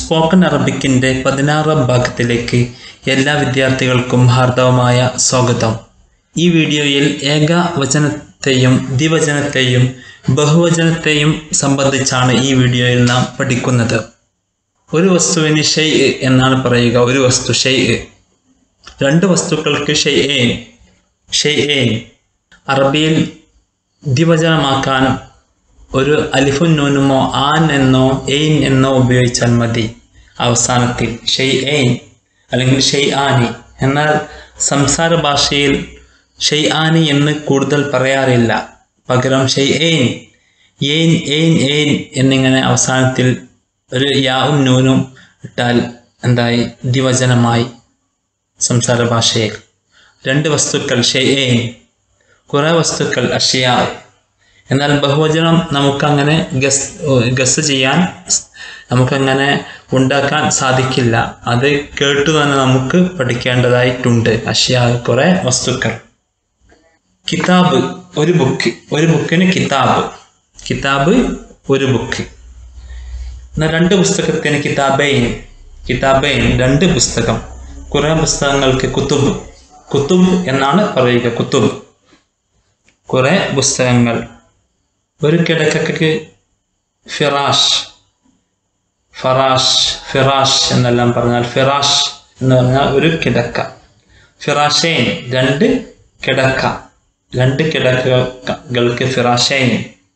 spoken അറബിക്കിൻ്റെ പതിനാറാം ഭാഗത്തിലേക്ക് എല്ലാ വിദ്യാർത്ഥികൾക്കും ഹാർദവമായ സ്വാഗതം ഈ വീഡിയോയിൽ ഏകവചനത്തെയും ദ്വിവചനത്തെയും ബഹുവചനത്തെയും സംബന്ധിച്ചാണ് ഈ വീഡിയോയിൽ നാം പഠിക്കുന്നത് ഒരു വസ്തുവിന് ഷെയ് എന്നാണ് പറയുക ഒരു വസ്തു ഷെയ് രണ്ട് വസ്തുക്കൾക്ക് ഷെയ്ഏൻ ഷെയ്ഏൻ അറബിയിൽ ദ്വിവചനമാക്കാൻ ഒരു അലിഫുൻ നൂനുമോ ആൻ എന്നോ എയിൻ എന്നോ ഉപയോഗിച്ചാൽ മതി അവസാനത്തിൽ ഷെയ് എയിൻ അല്ലെങ്കിൽ ഷെയ് ആനി എന്നാൽ സംസാര ഭാഷയിൽ ഷെയ് ആനി എന്ന് കൂടുതൽ പറയാറില്ല പകരം ഷെയ് എയിൻ എയിൻ എയിൻ എയിൻ എന്നിങ്ങനെ അവസാനത്തിൽ ഒരു യാവും നൂനും ഇട്ടാൽ എന്തായി ദ്വിവചനമായി സംസാര ഭാഷയിൽ രണ്ട് വസ്തുക്കൾ ഷെയ് എയിൻ കുറേ വസ്തുക്കൾ അഷിയ എന്നാൽ ബഹുവചനം നമുക്കങ്ങനെ ഗസ് ഗസ് ചെയ്യാൻ നമുക്കങ്ങനെ ഉണ്ടാക്കാൻ സാധിക്കില്ല അത് കേട്ടു തന്നെ നമുക്ക് പഠിക്കേണ്ടതായിട്ടുണ്ട് അഷ്യ കുറേ വസ്തുക്കൾ കിതാബ് ഒരു ബുക്ക് ഒരു ബുക്കിന് കിതാബ് കിതാബ് ഒരു ബുക്ക് എന്നാൽ രണ്ട് പുസ്തകത്തിന് കിതാബൈൻ കിതാബൈൻ രണ്ട് പുസ്തകം കുറേ പുസ്തകങ്ങൾക്ക് കുത്തുബ് കുത്തുബ് എന്നാണ് പറയുക കുത്തുബ് കുറേ പുസ്തകങ്ങൾ ഒരു കിടക്കയ്ക്ക് ഫിറാഷ് ഫറാഷ് ഫിറാഷ് എന്നെല്ലാം പറഞ്ഞാൽ ഫിറാഷ് എന്ന് പറഞ്ഞാൽ ഒരു കിടക്ക ഫിറാഷൈൻ രണ്ട് കിടക്ക രണ്ട് കിടക്കകൾക്ക് ഫിറാഷൈൻ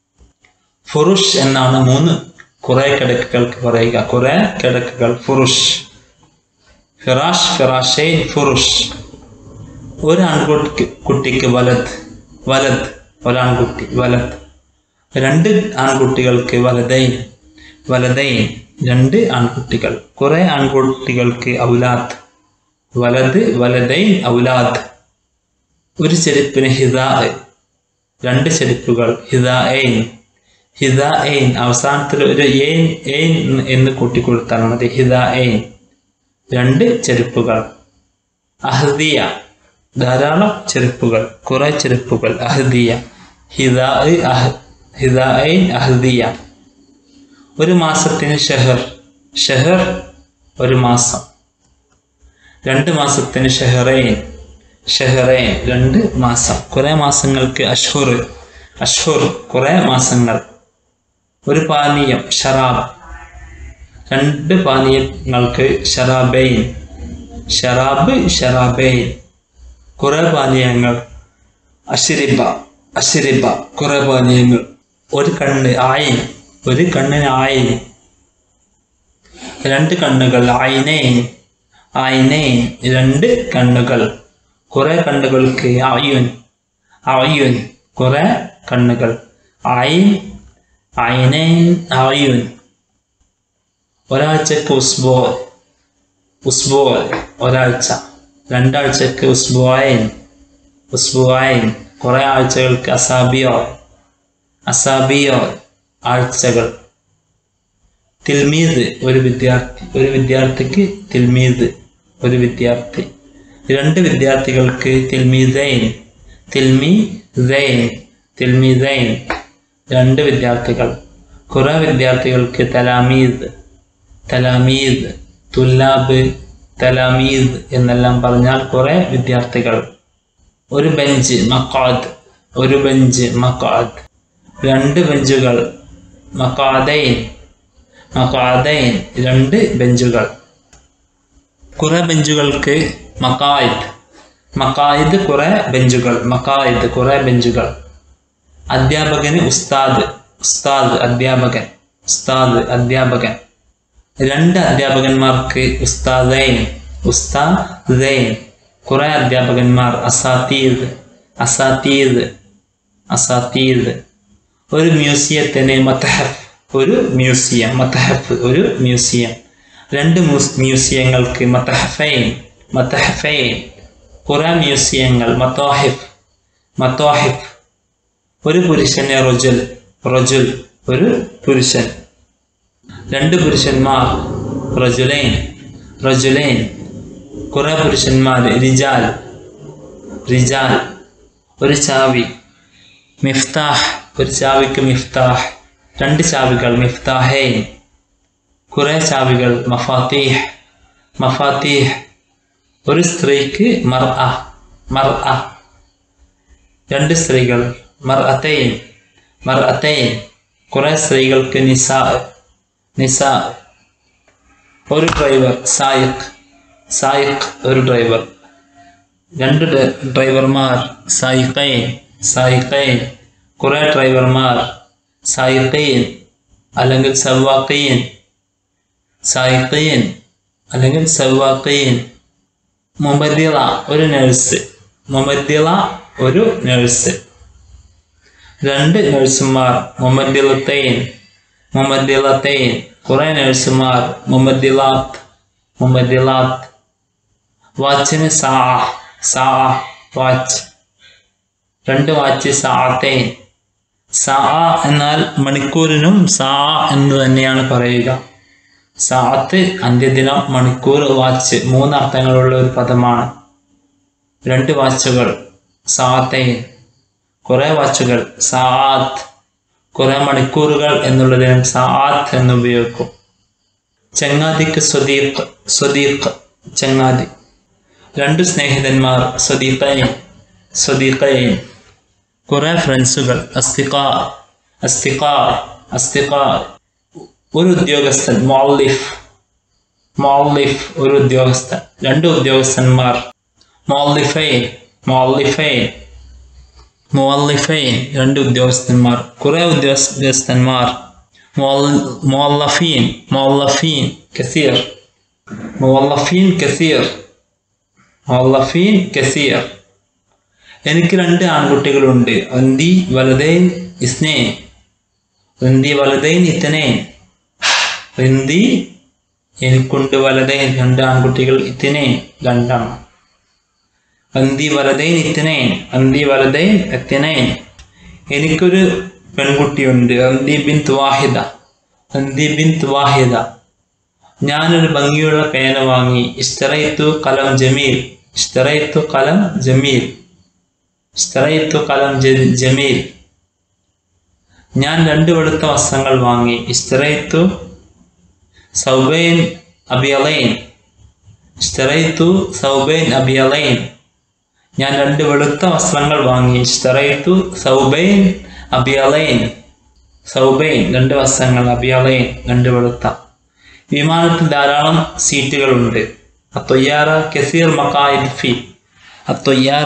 ഫുറുഷ് എന്നാണ് മൂന്ന് കുറേ കിടക്കകൾക്ക് പറയുക കുറേ കിടക്കകൾ ഫുറുഷ് ഫിറാഷ് ഫിറാഷൈൻ ഫുറുഷ് ഒരു ആൺകുട്ടി കുട്ടിക്ക് വലത് വലത് ഒരാൺകുട്ടി വലത് രണ്ട് ആൺകുട്ടികൾക്ക് വലതൈൻ വലതൈൻ രണ്ട് ആൺകുട്ടികൾ കുറെ ആൺകുട്ടികൾക്ക് ഔലാദ് വലത് വലതൈൻ ഔലാദ് ഒരു ചെരുപ്പിന് ഹിദാ രണ്ട് ചെരുപ്പുകൾ ഹിദാ എയിൻ ഹിദാ എയിൻ അവസാനത്തിൽ ഒരു എയിൻ എയിൻ എന്ന് കൂട്ടിക്കൊടുത്താൽ മതി ഹിദാ എയിൻ രണ്ട് ചെരുപ്പുകൾ അഹദിയ ധാരാളം ചെരുപ്പുകൾ കുറെ ചെരുപ്പുകൾ അഹദിയ ഹിദാ അഹ് ഹിദായിൻ അഹദിയ ഒരു മാസത്തിന് ഷെഹർ ഷെഹർ ഒരു മാസം രണ്ട് മാസത്തിന് ഷെഹറൈൻ ഷെഹറൈൻ രണ്ട് മാസം കുറേ മാസങ്ങൾക്ക് അഷ്ഹുർ അഷ്ഹുർ കുറേ മാസങ്ങൾ ഒരു പാനീയം ഷറാബ് രണ്ട് പാനീയങ്ങൾക്ക് ഷറാബൈൻ ഷറാബ് ഷറാബൈൻ കുറേ പാനീയങ്ങൾ അഷിരിബ അഷിരിബ കുറേ പാനീയങ്ങൾ ഒരു കണ്ണ് ആയിൻ ഒരു കണ്ണിന് ആയിൻ രണ്ട് കണ്ണുകൾ ആയിനേൻ ആയിനേൻ രണ്ട് കണ്ണുകൾ കുറെ കണ്ണുകൾക്ക് ആയുൻ ആയുൻ കുറെ കണ്ണുകൾ ആയിൻ ആയിനേൻ ആയുൻ ഒരാഴ്ചക്ക് ഉസ്ബോ ഉസ്ബോ ഒരാഴ്ച രണ്ടാഴ്ചക്ക് ഉസ്ബോയൻ ഉസ്ബോയൻ കുറെ ആഴ്ചകൾക്ക് അസാബിയോ അസാബിയോ ആഴ്ചകൾ തിൽമീദ് ഒരു വിദ്യാർത്ഥി ഒരു വിദ്യാർത്ഥിക്ക് തിൽമീദ് ഒരു വിദ്യാർത്ഥി രണ്ട് വിദ്യാർത്ഥികൾക്ക് തിൽമീദൈൻ തിൽമി ദൈൻ തിൽമീദൈൻ രണ്ട് വിദ്യാർത്ഥികൾ കുറേ വിദ്യാർത്ഥികൾക്ക് തലാമീദ് തലാമീദ് തുല്ലാബ് തലാമീദ് എന്നെല്ലാം പറഞ്ഞാൽ കുറേ വിദ്യാർത്ഥികൾ ഒരു ബെഞ്ച് മക്കാദ് ഒരു ബെഞ്ച് മക്കാദ് രണ്ട് ബെഞ്ചുകൾ മക്കാദൈൻ മക്കാദൈൻ രണ്ട് ബെഞ്ചുകൾ കുറെ ബെഞ്ചുകൾക്ക് മക്കായിദ് മക്കായിദ് കുറെ ബെഞ്ചുകൾ മക്കായിദ് കുറെ ബെഞ്ചുകൾ അധ്യാപകന് ഉസ്താദ് ഉസ്താദ് അധ്യാപകൻ ഉസ്താദ് അധ്യാപകൻ രണ്ട് അധ്യാപകന്മാർക്ക് ഉസ്താദൈൻ ഉസ്താദൈൻ കുറെ അധ്യാപകന്മാർ അസാത്തീദ് അസാത്തീദ് അസാത്തീദ് ഒരു മ്യൂസിയത്തിന് മത്തഹഫ് ഒരു മ്യൂസിയം മത്തഹഫ് ഒരു മ്യൂസിയം രണ്ട് മ്യൂസിയങ്ങൾക്ക് മത്തഹഫൈൻ മത്തഹഫൈൻ കുറേ മ്യൂസിയങ്ങൾ മത്തോഹിഫ് മത്തോഹിഫ് ഒരു പുരുഷന് റൊജുൽ റൊജുൽ ഒരു പുരുഷൻ രണ്ട് പുരുഷന്മാർ റജുലൈൻ റജുലൈൻ കുറേ പുരുഷന്മാർ റിജാൽ റിജാൽ ഒരു ചാവി മിഫ്താഹ് ഒരു ചാവിക്ക് മിഫ്താഹ് രണ്ട് ചാവികൾ മിഫ്താഹൈൻ കുറെ ചാവികൾ മഫാത്തീഹ് മഫാത്തീഹ് ഒരു സ്ത്രീക്ക് മർ അ മർ അ രണ്ട് സ്ത്രീകൾ മർ അത്തൈൻ മർ അത്തൈൻ കുറെ സ്ത്രീകൾക്ക് നിസാ നിസാ ഒരു ഡ്രൈവർ സായിഖ് സായിഖ് ഒരു ഡ്രൈവർ രണ്ട് ഡ- ഡ്രൈവർമാർ സായിഖൈൻ സായിഖൈൻ കുറെ ഡ്രൈവർമാർ സായിഖീൻ അല്ലെങ്കിൽ സവാഖീൻ സായിഖീൻ അല്ലെങ്കിൽ സവാഖീൻ മുബദ്ദിള ഒരു നഴ്സ് മുബദ്ദിള ഒരു നഴ്സ് രണ്ട് നഴ്സുമാർ മുബദ്ദിളത്തൈൻ മുബദ്ദിളത്തൈൻ കുറെ നഴ്സുമാർ മുബദ്ദിളാത്ത് മുബദ്ദിളാത്ത് വാച്ചിന് സാ സാ വാച്ച് രണ്ട് വാച്ച് സാത്തൈൻ സാ എന്നാൽ മണിക്കൂറിനും സാ എന്ന് തന്നെയാണ് പറയുക സാത്ത് അന്ത്യദിനം മണിക്കൂർ വാച്ച് മൂന്ന് അർത്ഥങ്ങളുള്ള ഒരു പദമാണ് രണ്ട് വാച്ചുകൾ സാത്തൈൻ കുറെ വാച്ചുകൾ സാത്ത് കുറെ മണിക്കൂറുകൾ എന്നുള്ളതിനും സാത്ത് എന്ന് ഉപയോഗിക്കും ചങ്ങാതിക്ക് സ്വദീഖ് സ്വദീഖ് ചങ്ങാതി രണ്ട് സ്നേഹിതന്മാർ സ്വദീഖൈൻ സ്വദീഖൈൻ കുറെ ഫ്രണ്ട്സുകൾ അസ്തിഖ അസ്തിഖ അസ്തിഖ ഒരു ഉദ്യോഗസ്ഥൻ മോളിഫ് മോളിഫ് ഒരു ഉദ്യോഗസ്ഥൻ രണ്ട് ഉദ്യോഗസ്ഥന്മാർ മോളിഫൈൻ മോളിഫൈൻ മുവല്ലിഫൈൻ രണ്ട് ഉദ്യോഗസ്ഥന്മാർ കുറെ ഉദ്യോഗസ്ഥന്മാർ മുവല്ലഫീൻ മുവല്ലഫീൻ കസീർ മുവല്ലഫീൻ കസീർ മുവല്ലഫീൻ കസീർ എനിക്ക് രണ്ട് ആൺകുട്ടികളുണ്ട് ഒന്തി വലതൈൻ ഇസ്നേ ഒന്തി വലതൈൻ ഇത്തനേൻ ഒന്തി എനിക്കുണ്ട് വലതൈൻ രണ്ട് ആൺകുട്ടികൾ ഇത്തനേ രണ്ടെണ്ണം അന്തി വലതൈൻ ഇത്തനേൻ അന്തി വലതൈൻ എത്തനേൻ എനിക്കൊരു പെൺകുട്ടിയുണ്ട് അന്തി ബിൻ വാഹിദ അന്തി ബിൻ വാഹിദ ഞാനൊരു ഭംഗിയുള്ള പേന വാങ്ങി ഇഷ്തറൈത്തു കലം ജമീൽ ഇഷ്തറൈത്തു കലം ജമീൽ ഇഷ്തറൈത്തു കലം ജ- ജമീൽ ഞാൻ രണ്ട് വെളുത്ത വസ്ത്രങ്ങൾ വാങ്ങി ഇഷ്തറൈത്തു സൗബൈൻ അബിയലൈൻ ഇഷ്തറൈത്തു സൗബൈൻ അബിയലൈൻ ഞാൻ രണ്ട് വെളുത്ത വസ്ത്രങ്ങൾ വാങ്ങി ഇഷ്തറൈത്തു സൗബൈൻ അബിയലൈൻ സൗബൈൻ രണ്ട് വസ്ത്രങ്ങൾ അബിയലൈൻ രണ്ട് വെളുത്ത വിമാനത്തിൽ ധാരാളം സീറ്റുകളുണ്ട് അത്തൊയ്യാറ കസീർ മക്കായിദ് ഫി അത്തൊയ്യാറ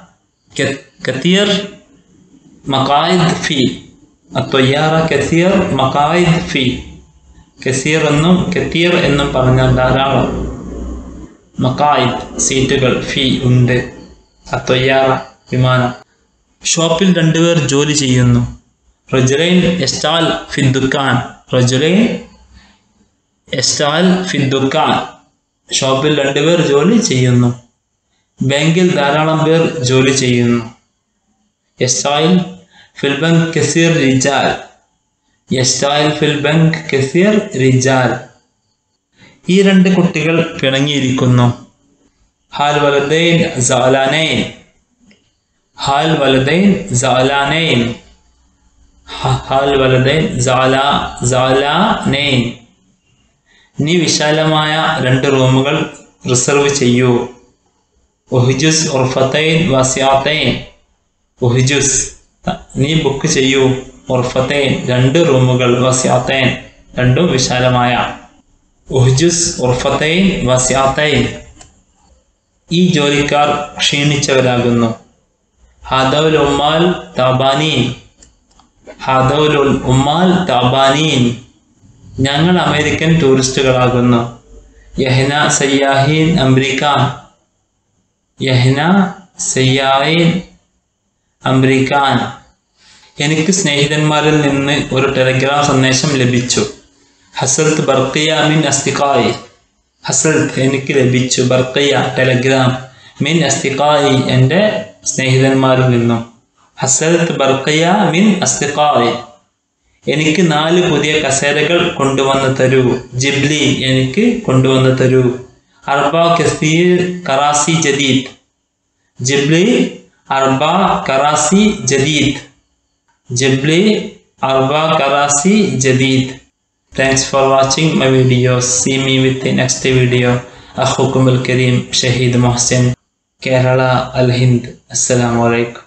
കത്തീർ മക്കായിദ് ഫി അത്തൊയ്യാറ കസീർ മക്കായിദ് ഫി കസീർ എന്നും കത്തീർ എന്നും പറഞ്ഞാൽ ധാരാളം മക്കായിദ് സീറ്റുകൾ ഫി ഉണ്ട് അത്തൊയ്യാറ വിമാനം ഷോപ്പിൽ രണ്ടുപേർ ജോലി ചെയ്യുന്നു റജുലൈൻ എസ്റ്റാൽ ഫിദ്ദുക്കാൻ റജുലൈൻ എസ്റ്റാൽ ഫിദ്ദുക്കാൻ ഷോപ്പിൽ രണ്ടുപേർ ജോലി ചെയ്യുന്നു ബാങ്കിൽ ധാരാളം പേർ ജോലി ചെയ്യുന്നു എസ്റ്റായിൽ ഫിൽ ബങ്ക് കസീർ റിജാൽ എസ്റ്റായിൽ ഫിൽ ബങ്ക് കസീർ റിജാൽ ഈ രണ്ട് കുട്ടികൾ പിണങ്ങിയിരിക്കുന്നു ഹാൽ വലദൈൻ സാലാനൈൻ ഹാൽ വലദൈൻ സാലാനൈൻ ഹാൽ വലദൈൻ സാല സാലാനൈൻ നീ വിശാലമായ രണ്ട് റൂമുകൾ റിസർവ് ചെയ്യൂ ഒഹിജുസ് ഉർഫത്തൈൻ വസ്യാത്തൈൻ ഒഹിജുസ് നീ ബുക്ക് ചെയ്യൂ ഉർഫത്തൈൻ രണ്ട് റൂമുകൾ വസ്യാത്തൈൻ രണ്ടും വിശാലമായ ഉഹ്ജുസ് ഉർഫത്തൈൻ വസ്യാത്തൈൻ ഈ ജോലിക്കാർ ക്ഷീണിച്ചവരാകുന്നു ഹാദൗൽ ഉമ്മാൽ താബാനീൻ ഹാദൗൽ ഉമ്മാൽ താബാനീൻ ഞങ്ങൾ അമേരിക്കൻ ടൂറിസ്റ്റുകളാകുന്നു യഹ്ന സയ്യാഹീൻ അംബ്രിക്കാൻ യഹ്ന സയ്യാഹീൻ അംബ്രിക്കാൻ എനിക്ക് സ്നേഹിതന്മാരിൽ നിന്ന് ഒരു ടെലഗ്രാം സന്ദേശം ലഭിച്ചു ഹസൽത്ത് ബർക്കിയ മിൻ അസ്തിഖായി ഹസൽത്ത് എനിക്ക് ലഭിച്ചു ബർക്കിയ ടെലഗ്രാം മിൻ അസ്തിഖായി എൻ്റെ സ്നേഹിതന്മാരിൽ നിന്നും ഹസൽത്ത് ബർക്കിയ മിൻ അസ്തിഖായി എനിക്ക് നാല് പുതിയ കസേരകൾ കൊണ്ടുവന്ന് തരൂ ജിബ്ലി എനിക്ക് കൊണ്ടുവന്ന് തരൂ അർബ കസീർ കറാസി ജദീദ് ജിബ്ലി അർബ കറാസി ജദീദ് ജിബ്ലി അർബ കറാസി ജദീദ് thanks for watching my videos see me with next video അഹുക്കുമുൽ കരീം ഷഹീദ് മൊഹസിൻ കേരള അൽ ഹിന്ദ് അസ്സലാമു അലൈക്കും